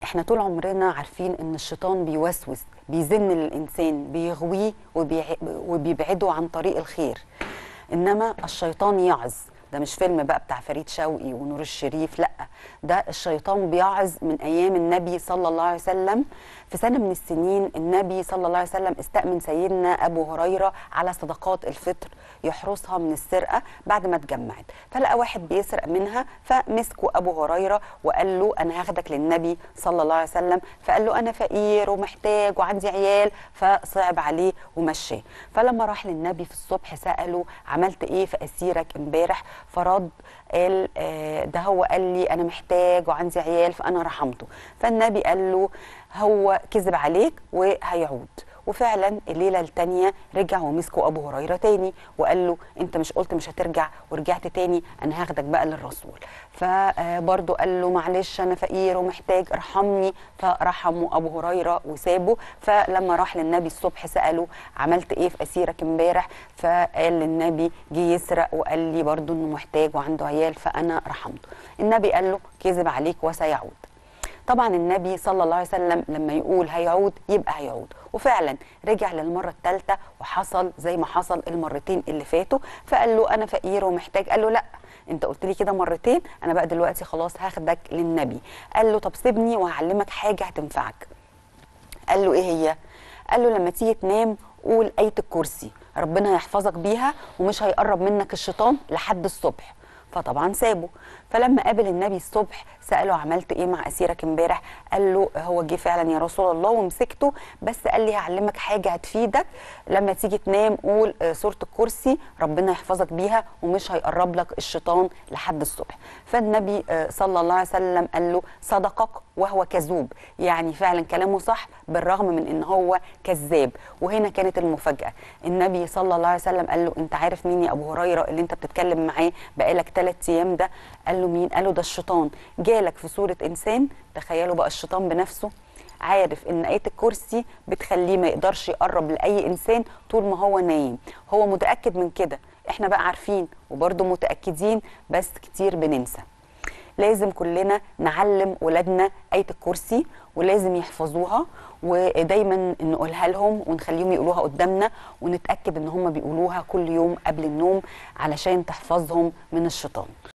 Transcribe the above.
احنا طول عمرنا عارفين ان الشيطان بيوسوس بيزن للانسان بيغويه وبيع- وبيبعده عن طريق الخير انما الشيطان يعظ ده مش فيلم بقى بتاع فريد شوقي ونور الشريف لا ده الشيطان بيعظ من ايام النبي صلى الله عليه وسلم في سنه من السنين النبي صلى الله عليه وسلم استأمن سيدنا ابو هريره على صدقات الفطر يحرسها من السرقه بعد ما اتجمعت فلقى واحد بيسرق منها فمسكوا ابو هريره وقال له انا هاخدك للنبي صلى الله عليه وسلم فقال له انا فقير ومحتاج وعندي عيال فصعب عليه ومشاه فلما راح للنبي في الصبح ساله عملت ايه في اسيرك امبارح فرد قال آه، ده هو قال لي انا محتاج وعندي عيال فانا رحمته فالنبي قال له هو كذب عليك وهيعود وفعلا الليله التانيه رجع ومسكوا ابو هريره تاني وقال له انت مش قلت مش هترجع ورجعت تاني انا هاخدك بقى للرسول فبرضه قال له معلش انا فقير ومحتاج ارحمني فرحموا ابو هريره وسابه فلما راح للنبي الصبح ساله عملت ايه في اسيرك امبارح فقال للنبي جه يسرق وقال لي برضه انه محتاج وعنده عيال فانا رحمته النبي قال له كذب عليك وسيعود طبعا النبي صلى الله عليه وسلم لما يقول هيعود يبقى هيعود وفعلا رجع للمره الثالثه وحصل زي ما حصل المرتين اللي فاتوا فقال له انا فقير ومحتاج قال له لا انت قلت لي كده مرتين انا بقى دلوقتي خلاص هاخدك للنبي قال له طب سيبني وهعلمك حاجه هتنفعك قال له ايه هي قال له لما تيجي تنام قول آية الكرسي ربنا يحفظك بيها ومش هيقرب منك الشيطان لحد الصبح فطبعا سابه فلما قابل النبي الصبح سأله عملت ايه مع اسيرك امبارح قال له هو جه فعلا يا رسول الله ومسكته بس قال لي هعلمك حاجة هتفيدك لما تيجي تنام قول آه، سورة الكرسي ربنا يحفظك بيها ومش هيقرب لك الشيطان لحد الصبح فالنبي آه، صلى الله عليه وسلم قال له صدقك وهو كذوب يعني فعلا كلامه صح بالرغم من ان هو كذاب وهنا كانت المفاجاه النبي صلى الله عليه وسلم قال له انت عارف مين يا ابو هريره اللي انت بتتكلم معاه بقالك ثلاث ايام ده قال له مين قال له ده الشيطان جالك في صوره انسان تخيلوا بقى الشيطان بنفسه عارف ان ايه الكرسي بتخليه ما يقدرش يقرب لاي انسان طول ما هو نايم هو متاكد من كده احنا بقى عارفين وبرضه متاكدين بس كتير بننسى لازم كلنا نعلم ولادنا آية الكرسي ولازم يحفظوها ودايما نقولها لهم ونخليهم يقولوها قدامنا ونتأكد ان هم بيقولوها كل يوم قبل النوم علشان تحفظهم من الشيطان